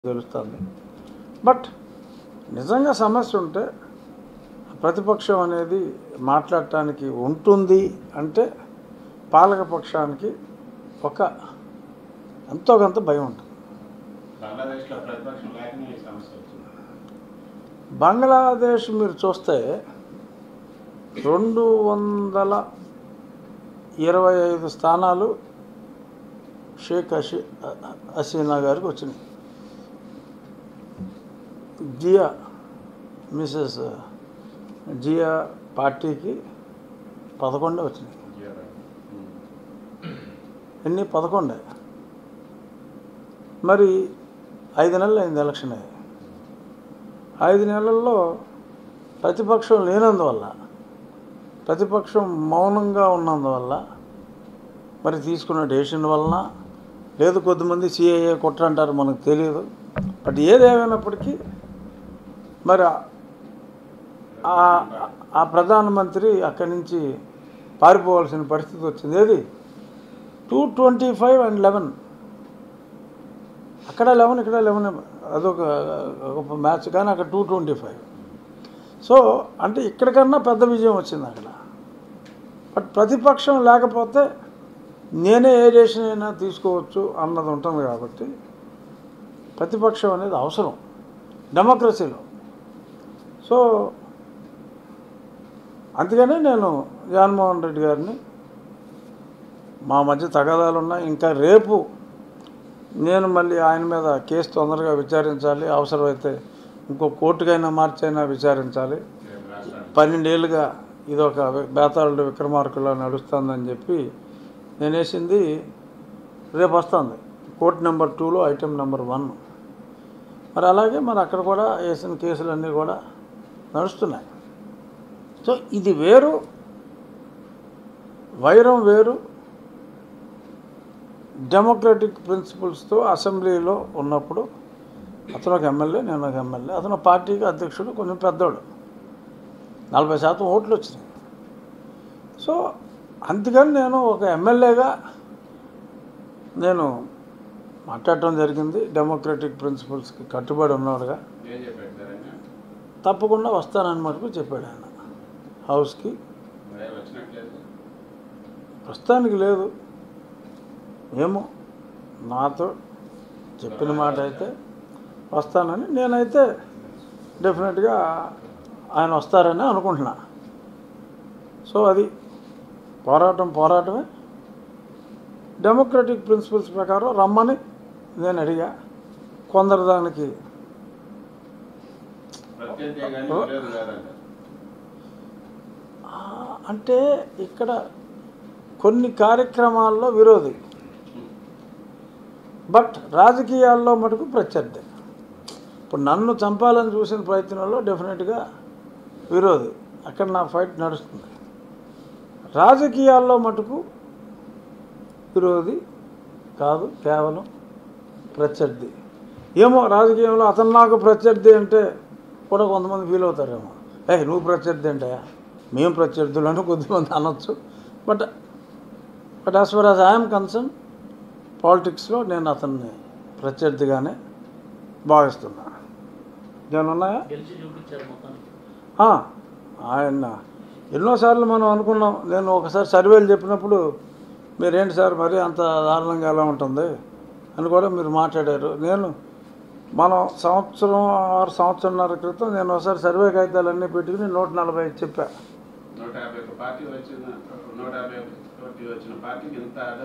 తెలుస్తుంది బట్ నిజంగా సమస్య ఉంటే ప్రతిపక్షం అనేది మాట్లాడటానికి ఉంటుంది అంటే పాలకపక్షానికి ఒక ఎంతో కొంత భయం ఉంటుంది బంగ్లాదేశ్లో ప్రతిపక్షం లేకనే ఈ సమస్య వచ్చింది బంగ్లాదేశ్ మీరు చూస్తే రెండు వందల ఇరవై ఐదు స్థానాలు షేక్ హసీ హసీనా గారికి వచ్చినాయి జియా మిసెస్ జియా పార్టీకి పదకొండే వచ్చినాయి జీరో. ఉమ్. ఎన్ని పదకొండే మరి ఐదు నెలలు అయింది ఎలక్షన్ అయ్యి ఐదు నెలల్లో ప్రతిపక్షం లేనందువల్ల ప్రతిపక్షం మౌనంగా ఉన్నందువల్ల మరి తీసుకున్న డెసిషన్ వలన లేదు కొద్దిమంది సిఐఏ కుట్ర అంటారు మనకు తెలియదు బట్ ఏదేమైనప్పటికీ మరి ఆ- ఆ ప్రధానమంత్రి అక్కడి నుంచి పారిపోవాల్సిన పరిస్థితి వచ్చింది ఏది two twenty five and eleven అక్కడ లెవెన్ ఇక్కడ లెవెన్ అదొక ఒక మ్యాచ్ కానీ అక్కడ టూ ట్వంటీ ఫైవ్ సో అంటే ఇక్కడికన్నా పెద్ద విజయం వచ్చింది అక్కడ బట్ ప్రతిపక్షం లేకపోతే నేనే ఏ డెసిషన్ అయినా తీసుకోవచ్చు అన్నది ఉంటుంది కాబట్టి ప్రతిపక్షం అనేది అవసరం డెమోక్రసీలో సో అందుకనే నేను జగన్మోహన్ రెడ్డి గారిని మా మధ్య తగాదాలు ఉన్నాయి ఇంకా రేపు నేను మళ్ళీ ఆయన మీద కేసు తొందరగా విచారించాలి అవసరమైతే ఇంకో కోర్టుకైనా మార్చైనా విచారించాలి రేపు రాష్ట్రానికి పన్నెండేళ్ళుగా ఇది ఒక బేతాళుడు విక్రమార్కులా నడుస్తుందని చెప్పి నేను వేసింది రేపు వస్తుంది కోర్టు నెంబర్ టూలో ఐటెం నెంబర్ వన్ మరి అలాగే మరి అక్కడ కూడా వేసిన కేసులన్నీ కూడా నడుస్తున్నాయి సో ఇది వేరు వైరం వేరు డెమోక్రటిక్ ప్రిన్సిపల్స్తో అసెంబ్లీలో ఉన్నప్పుడు అతను ఒక ఎమ్మెల్యే నేను ఒక ఎమ్మెల్యే అతను పార్టీకి అధ్యక్షుడు కొంచెం పెద్దోడు నలభై శాతం ఓట్లు వచ్చినాయి సో అందుకని నేను ఒక ఎమ్మెల్యేగా నేను మాట్లాడటం జరిగింది డెమోక్రటిక్ ప్రిన్సిపల్స్కి కట్టుబడి ఉన్నవాడుగా ఏం చెప్పాడు సార్ ఆయన తప్పకుండా వస్తానని మటుకు చెప్పాడు ఆయన హౌస్కి మరి వచ్చినట్లేదు ప్రస్తుతానికి లేదు ఏమో నాతో చెప్పిన మాట అయితే వస్తానని నేనైతే డెఫినెట్గా ఆయన వస్తారని అనుకుంటున్నా సో అది పోరాటం పోరాటమే డెమోక్రటిక్ ప్రిన్సిపల్స్ ప్రకారం రమ్మని నేను అడిగా కొందరు దానికి ప్రత్యర్థి కానీ లేదు కాదంట ఆ, అంటే ఇక్కడ కొన్ని కార్యక్రమాల్లో విరోధి బట్ రాజకీయాల్లో మటుకు ప్రత్యర్థి ఇప్పుడు నన్ను చంపాలని చూసిన ప్రయత్నంలో డెఫినెట్గా విరోధి అక్కడ నా ఫైట్ నడుస్తుంది రాజకీయాల్లో మటుకు విరోధి కాదు కేవలం ప్రత్యర్థి ఏమో రాజకీయంలో అతను నాకు ప్రత్యర్థి అంటే కూడా కొంతమంది ఫీల్ అవుతారేమో ఏ నువ్వు ప్రత్యర్థి అంటే మేము ప్రత్యర్థులను కొద్దిమంది అనొచ్చు but but as far as I'm concern పాలిటిక్స్లో నేను అతన్ని ప్రత్యర్థిగానే భావిస్తున్నా ఏమైనా ఉన్నాయా గెలిచి చూపించారు మొత్తానికి ఆ, ఆయన ఎన్నోసార్లు మనం అనుకున్నాం నేను ఒకసారి సర్వేలు చెప్పినప్పుడు మీరేంటి సార్ మరి అంత దారుణంగా ఎలా ఉంటుంది అని కూడా మీరు మాట్లాడారు నేను మనం సంవత్సరం ఆరు సంవత్సరంన్నర క్రితం నేను ఒకసారి సర్వే కాగితాలన్నీ పెట్టుకుని నూట నలభై చెప్పా నూట యాభై ఒక పార్టీ వచ్చిన నూట యాభై ఒకటి వచ్చిన పార్టీకి ఇంత